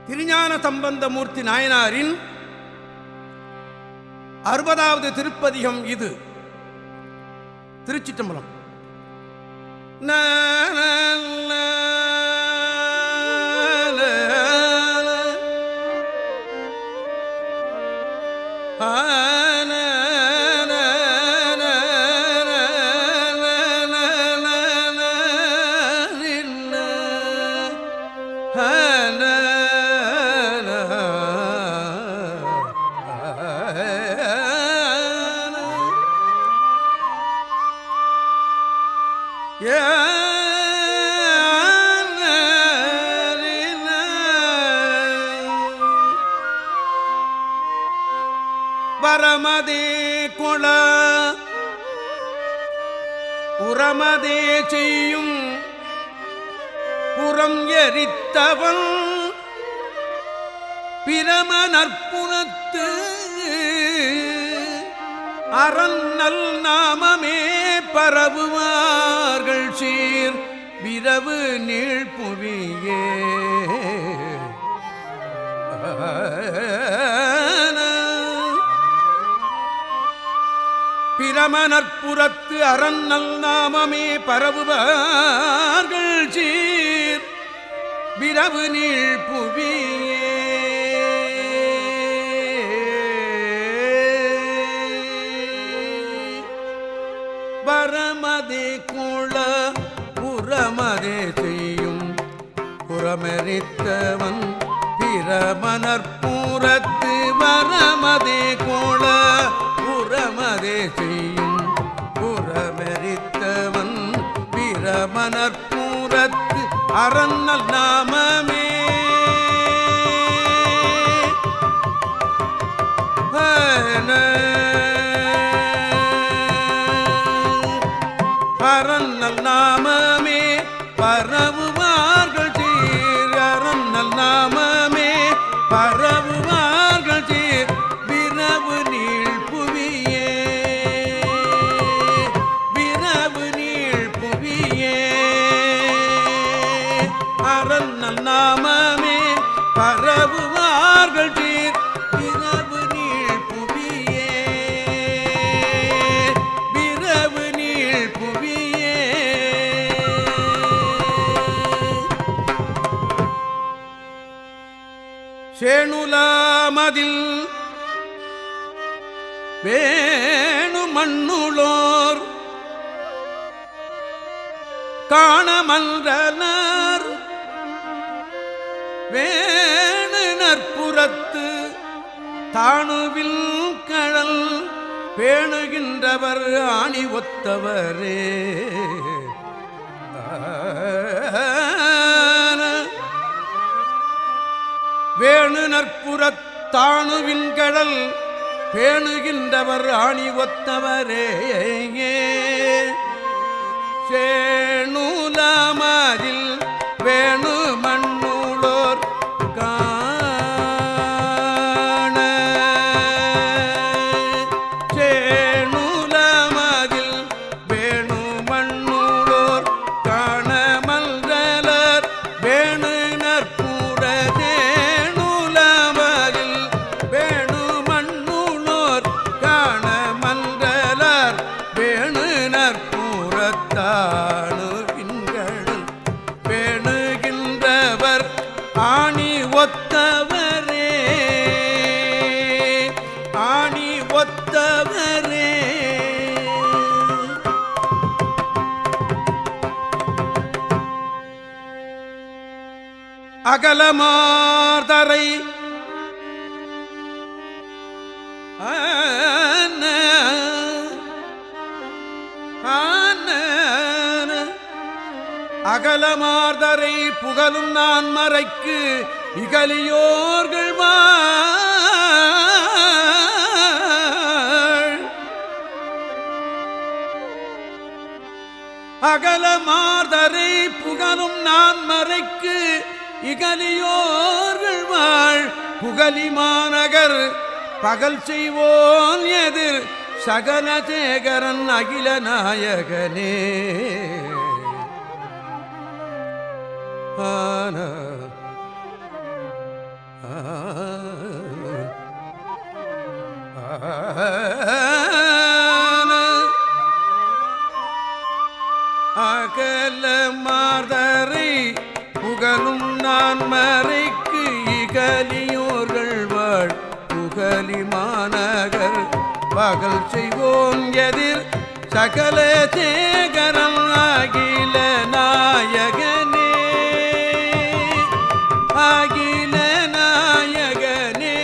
திருஞான சம்பந்தமூர்த்தி நாயனாரின் அறுபதாவது திருப்பதிகம் இது திருச்சிட்டம்பலம் ந, ந, ந, ந, ந. ஆ, ந, ந, ந, ந, ந, ந, ந, ந, ந. ஆ, ந, ந, ஆ, ந. வரமதே கொள உரமதே செய்யும் புறம் எரித்தவன் பிரம நற்புணத்து அரண்ணல் நாமமே பரவுவார்கள் சீர் விரவு நீழ்புவியே பிரமனற்புறத்து அரண்ணல் நாமமே பரவுவார்கள் சீர் விரவு நீழ்புவியே வரமதே கோள புறமதே செய்யும் புறமெரித்தவன் பிரமனற்பூரத்து வரமதே கோள புறமதே செய்யும் புறமெரித்தவன் பிரமனற்பூரத்து அரண்ணல் நாமமே பரன்னல் நாமமே பரவுவார்கள் சீர் அரண்ணல் நாமமே பரவுவார்கள் சீர் விரவு நீள் புவியே விரவு நீள் புவியே அரண்ணல் நாமமே பரவுவார்கள் சீர் விரவு நீள் புவியே விரவு நீள் புவியே சேணுலாமதில் வேணு மண்ணுளோர் காணமன்றனர் வேணு நற்புறத்து தாணுவில் கழல் பேணுகின்றவர் ஆணி ஒத்தவரே வேணு நற்புறத் தாணுவின் கடல் பேணுகின்றவர் ஆணி ஒத்தவரே சேணுலாமதில் வேணு மண்ணுளோர் காண சேணுலாமதில் வேணு மண்ணுளோர் காண மல்தலர் வேணு நற்பூர தேணுலாமதில் வேணு மண்ணுளோர் காண மல்தலர் வேணு நற்பூரத்தானு பின்கள் பேணுகின்றவர் ஆணி ஒத்தவரே ஆணி ஒத்தவரே அகலமார்தரை ஆன ஆன அகலமார்தரை புகழும் நான் மறைக்கு இகலியோர்கள் வாழ் அகலமார்தரை புகழும் நான் மறைக்கு இகலியோர்கள் வாழ் புகலி மாநகர் பகல் செய்வோன் எதிர் சகலசேகரன் அகில நாயகனே ஆன நான் மறைக்கு இகலியோர்கள் வாழ் புகலி மாநகர் பகல் செய்வோம் எதிர் சகல சேகரம் அகில நாயகனே அகில நாயகனே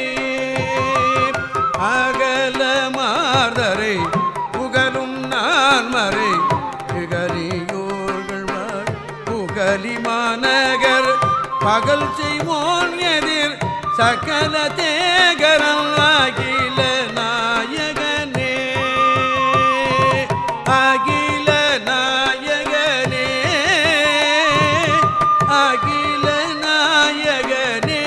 அகல மாதரை புகழும் நான் மறை புகலியோர்கள் வாழ் புகலி மாநகர் பகல் செய்வோன் எதிர் சகல தேகரம் அகில நாயகனே அகில நாயகனே அகில நாயகனே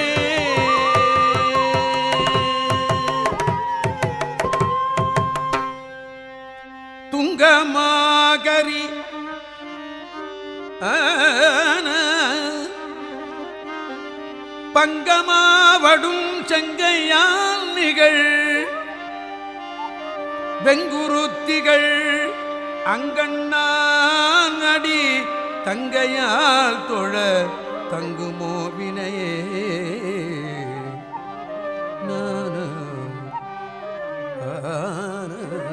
துங்கமாகரி ஆன பங்கமாவடும் செங்கையால் நிகழ் வெங்குருத்திகள் அங்கண்ணான் அடி தங்கையால் தொழ தங்குமோ வினையே நான ஆன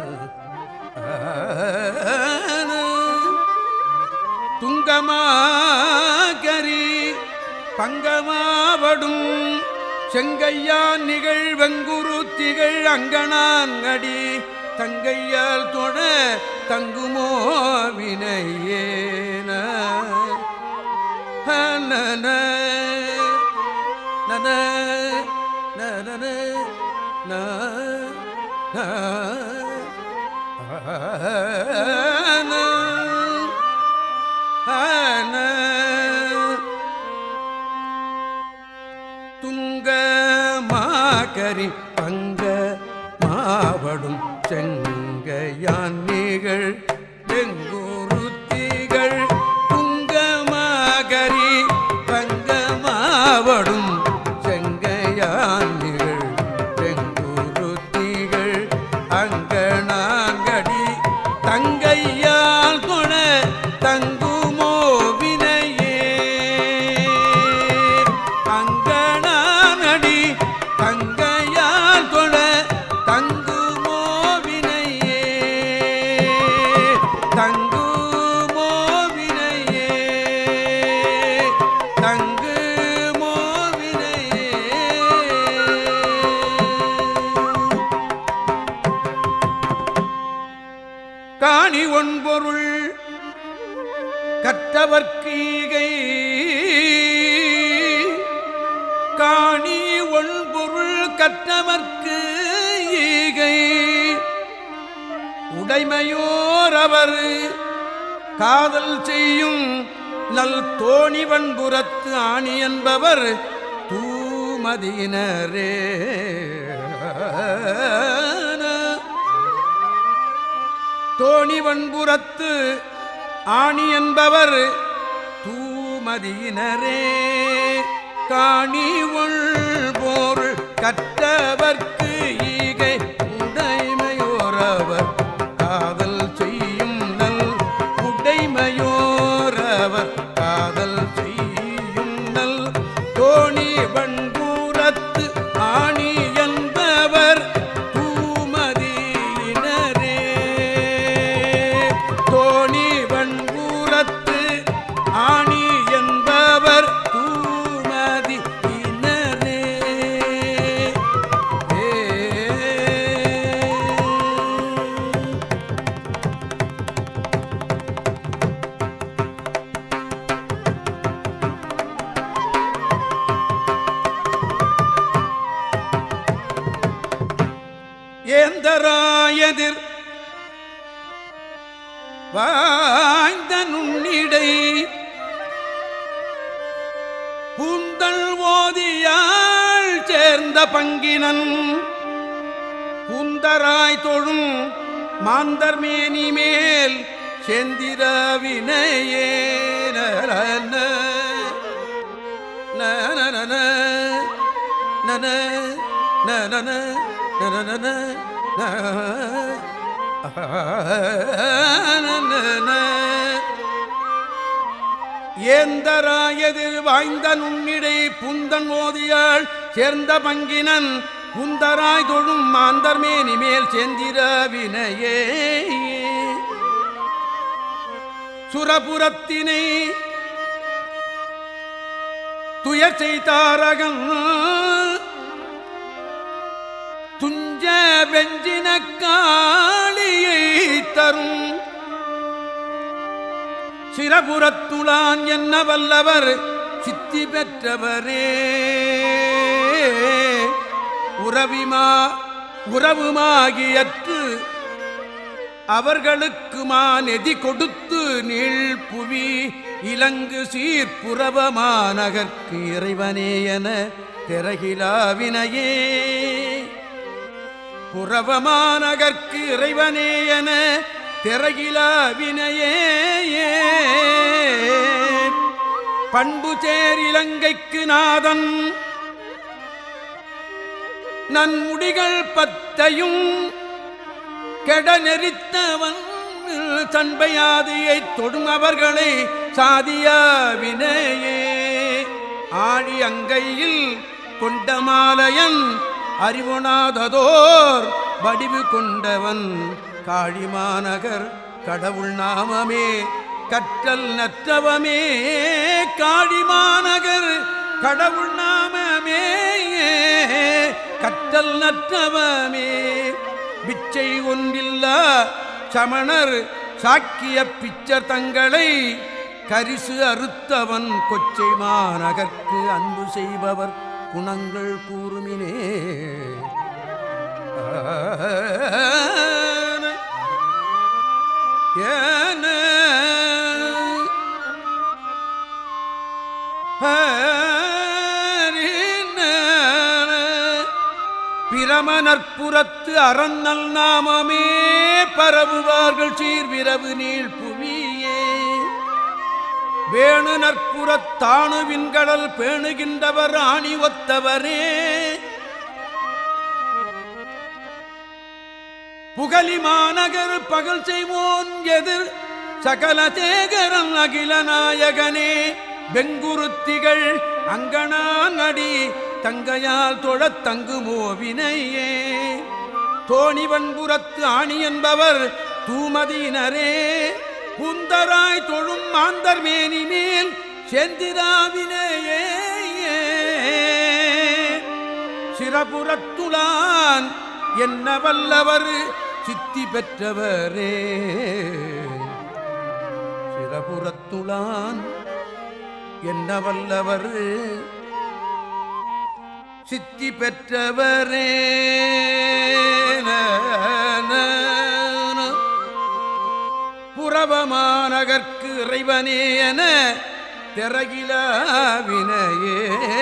ஆன துங்கமாகரி பங்கமாவடும் செங்கையான் நிகழ் வெங்குரு திகழ் அங்கனான் அடி தங்கையால் தொட தங்குமோ வினையேன நன நன நன ந துங்க மாகரி பங்க மாவடும் செங்கையான் நிகழ் வெங்குருத்திகள் துங்க மாகரி பங்க மாவடும் செங்கையான் நிகழ் வெங்குருத்திகள் அங்கனாங்கடி தங்கையால் கொண தங்குமோ வினையே அங்கனானடி தங்கையால் கொண தங்குமோ வினையே தங்குமோ வினையே தங்குமோ வினையே காணி ஒன்பொருள் கற்றவர்க்கு ஈகை காணி ஒன்பொருள் கற்றவர்க்கு ஈகை உடைமையோர் அவர் காதல் செய்யும் நல் தோணி வன்புறத்து ஆணி என்பவர் தூமதியினரே தோணி வன்புறத்து ஆணி என்பவர் தூமதியினரே காணி போர் கற்றவர்க்கு ஈகை உடைமையோரவர் காதல் செய்யும் நல் உடைமையோரவர் காதல் செய்யும் நல் தோணி வன்புறத்து ஆணி என்பவர் தூமதியினரே தோணி வன்பூரத்து ஆணி என்பவர் தூமதியினரே ஏ. ஏந்தராயதிர் வாய்ந்த நுண்ணிடை பூந்தள் ஓதியாள் சேர்ந்த பங்கினன் பூந்தராய் தொழும் மாந்தர் மேனி மேல் செந்திரவினையே நரன நனன நன நனன நனன நன ஏந்தராயதிர் வாய்ந்த நுண்ணிடை புந்தன் ஓதியாள் சேர்ந்த பங்கினன் குந்தராய் தொழும் மாந்தர் மேனி மேல் செந்திர வினையே சுரபுரத்தினை துயர் செய்தாரகம் துஞ்ச வெஞ்சின காளியை தரும் சிரபுரத்துளான் என்ன வல்லவர் சித்தி பெற்றவரே உறவிமா உறவுமாகியற்று அவர்களுக்குமா நெதி கொடுத்து நீள் புவி இலங்கு சீர்புறவமாநகர்க்கு இறைவனே என திறகிலாவினையே புறவமாநகர்க்கு இறைவனே என திறகிலாவினையே பண்பு சேர் இலங்கைக்கு நாதன் நன்முடிகள் பத்தையும் கெட நெறித்தவன் சண்பையாதியை தொடும் அவர்களை சாதியாவினையே ஆழி அங்கையில் கொண்ட மாலையன் அறிவுணாததோர் வடிவு கொண்டவன் காழிமாநகர் கடவுள் நாமமே கற்றல் நற்றவமே காழிமாநகர் கடவுள் நாமமே கற்றல் நற்றவமே பிச்சை ஒன்றில்லா சமணர் சாக்கிய பிச்சர் தங்களை கரிசு அறுத்தவன் கொச்சை மாநகர்க்கு அன்பு செய்பவர் குணங்கள் கூறுமினே ஆன, ஏன, ஹரின, பிரமனற்புறத்து அரண்ணல் நாமமே பரவுவார்கள் சீர்விரவு நீள் புவியே வேணு நற்புறத்தானு விண்கடல் பேணுகின்றவர் ஆணி ஒத்தவரே புகலி மாநகர் பகல் செய்வோன் எதிர் சகல தேகரன் அகில நாயகனே வெங்குருத்திகள் அங்கனான் அடி தங்கையால் தொழத் தங்குமோ வினையே தோணிவன்புறத்து ஆணி என்பவர் தூமதியினரே குந்தராய் தொழும் மாந்தர் மேனி மேல் செந்திராவினையே சிரபுரத்துளான் என்ன வல்லவர் சித்தி பெற்றவரே சிரபுரத்துளான் என்ன வல்லவர் சித்தி பெற்றவரே புறவமாநகர்க்கு இறைவனே என திறகில வினையே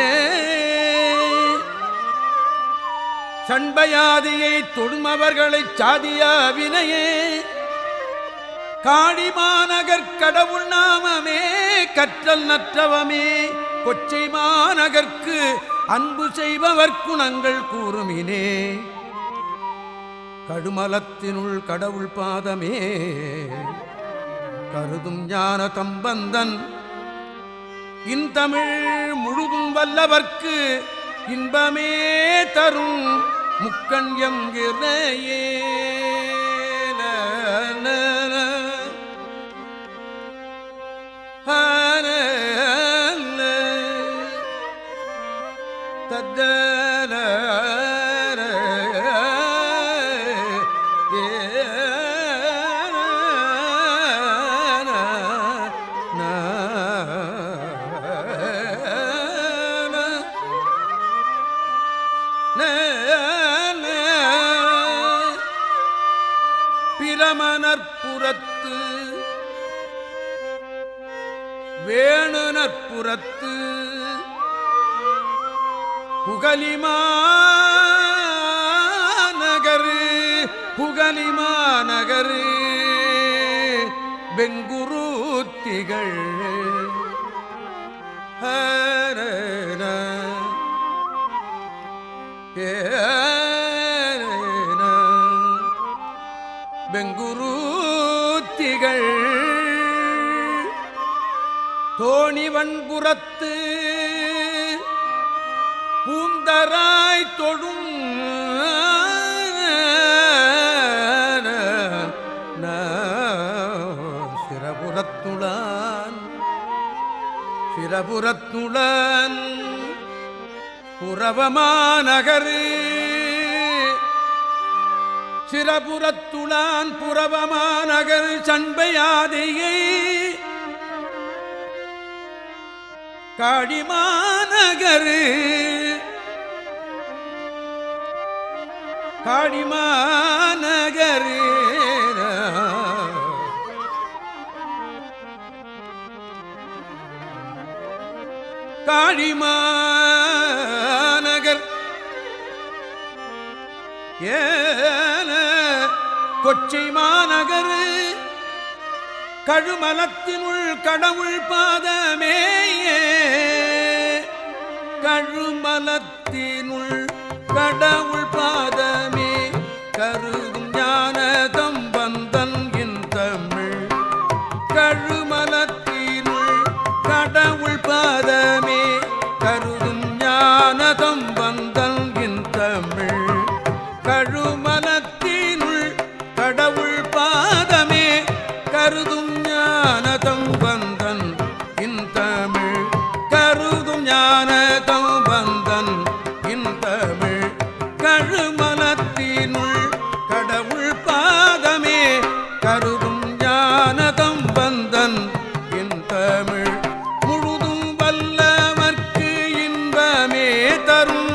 சண்பயாதியை தொடுமவர்களைச் சாதியா வினையே காடிமாநகர் கடவுள் நாமமே கற்றல் நற்றவமே கொச்சை மாநகர்க்கு அன்பு செய்பவர் குணங்கள் கூறுமினே கடுமலத்தினுள் கடவுள் பாதமே கருதும் ஞான தம்பந்தன் இந்தமிழ் முழுதும் வல்லவர்க்கு இன்பமே தரும் முக்கண் என்கிறேயே தத்தன பிரமணற்புறத்து வேணுனற்புறத்து புகலிமாநகரு புகலிமாநகரு பெங்குருத்திகள் ஹரன. ஏன. பெங்குருத்திகள் தோணி கோணிவன்புறத்து பூந்தராய் தொழும் சிரபுரத்துளான் சிரபுரத்துளன் புறவமாநகரு சிரபுரத்துளான் புறவமாநகர் சண்பையாதையை காடிமாநகரு காடிமாநகரு காழிமாநகர் ஏன கொச்சை மாநகர் கழுமலத்தினுள் கடவுள் பாதமேயே கழுமலத்தினுள் கடவுள் பாதமே கருதும் ஞான தம்பந்தன் என் தமிழ் கழுமலத்தினுள் கடவுள் பாதமே கருதும் ஞான தம்பந்தன் என் தமிழ் கழுமலத்தினுள் கடவுள் பாதமே கருதும் ஞான தம்பந்தன் இன் தமிழ் கருதும் ஞான தம்பந்தன் இன் தமிழ் கழுமலத்தினுள் கடவுள் பாதமே கருதும் ஞானதம் வந்தன் என் தமிழ் முழுதும் வல்லவர்க்கு இன்பமே தரும்